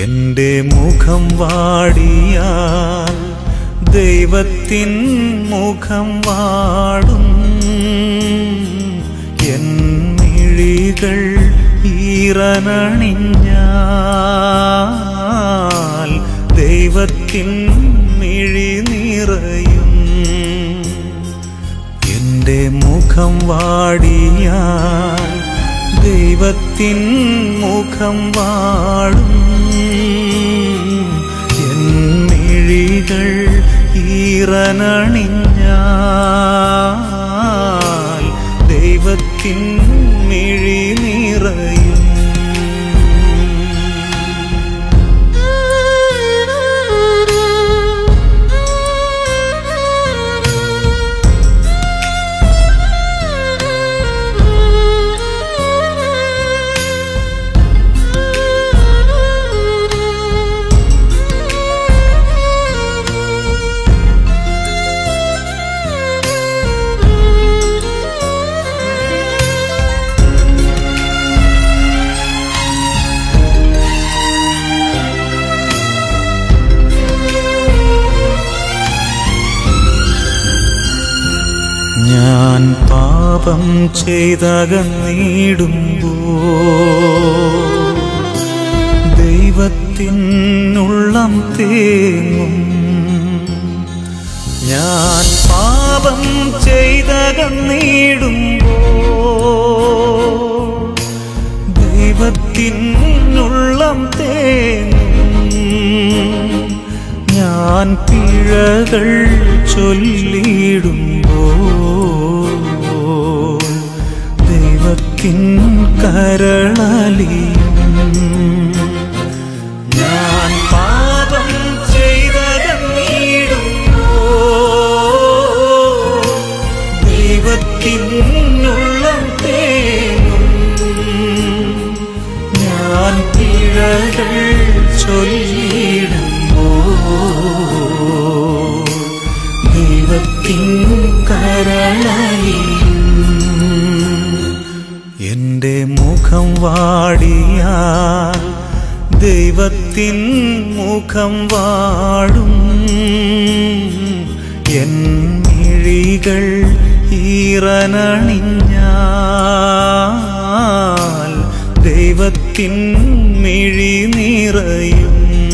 എന്റെ മുഖം വാടിയാൽ ദൈവത്തിൻ മുഖം വാടും എൻ മിഴികൾ ഈറനണിഞ്ഞാൽ ദൈവത്തിൻ മിഴി നിറയും എന്റെ മുഖം വാടിയാൽ ദൈവത്തിൻ മുഖം വാടും എൻ മിഴികൾ ഈറനണിഞ്ഞാൽ ദൈവത്തിൻ മിഴി നിറയും ഞാൻ പാപം ചെയ്തകന്നിടുമ്പോ ദൈവത്തിനുള്ളം തേങ്ങും ഞാൻ പാപം ചെയ്തകന്നിടുമ്പോ ദൈവത്തിനുള്ളം തേങ്ങും ഞാൻ പിഴകൾ ചൊല്ലിടുമ്പോ ദൈവത്തിൻ കരളലിയും ഞാൻ പാപം ചെയ്തകന്നിടുമ്പോ ദൈവത്തിനുള്ളം തേങ്ങും ഞാൻ പിഴകൾ ചൊല്ലിടുമ്പോ ദൈവത്തിൻ കരളലിയും എന്റെ മുഖം വാടിയാൽ ദൈവത്തിൻ മുഖം വാടും എൻ മിഴികൾ ഈറനണിഞ്ഞാൽ ദൈവത്തിൻ മിഴി നിറയും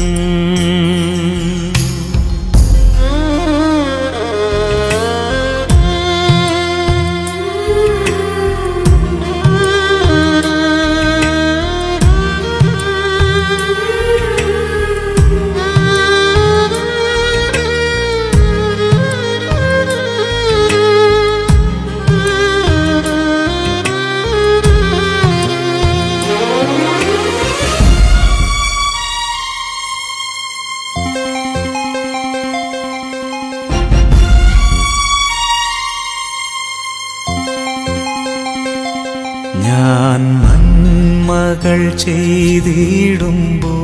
ഞാൻ നന്മകൾ ചെയ്തിടുമ്പോ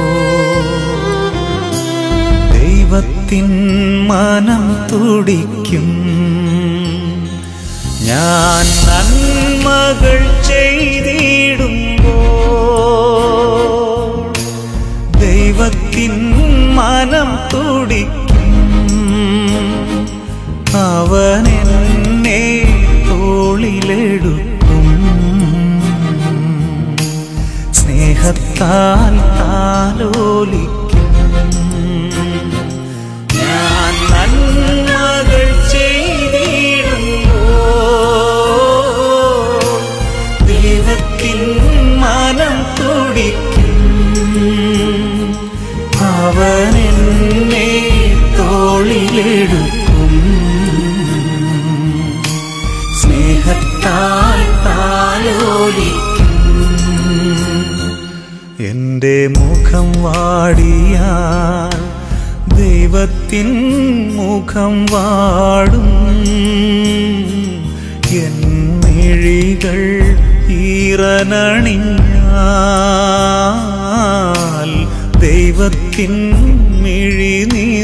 ദൈവത്തിൻ മനം തുടിക്കും ഞാൻ നന്മകൾ ചെയ്തിടുമ്പോ ദൈവത്തിൻ മനം തുടിക്കും അവൻ എന്നെ തോളിലെടുക്കും സ്നേഹത്താൽ താലോലിക്കും ഞാൻ നന്മകൾ ചെയ്തിടുമ്പോ ദൈവത്തിൻ മനം തുടിക്കും അവൻ എന്നെ തോളിലെടുക്കും സ്നേഹത്താൽ താലോലിക്കും എന്റെ മുഖം വാടിയാൽ ദൈവത്തിൻ മുഖം വാടും എൻ മിഴികൾ ഈറനണിഞ്ഞാൽ ദൈവത്തിൻ മിഴി നീ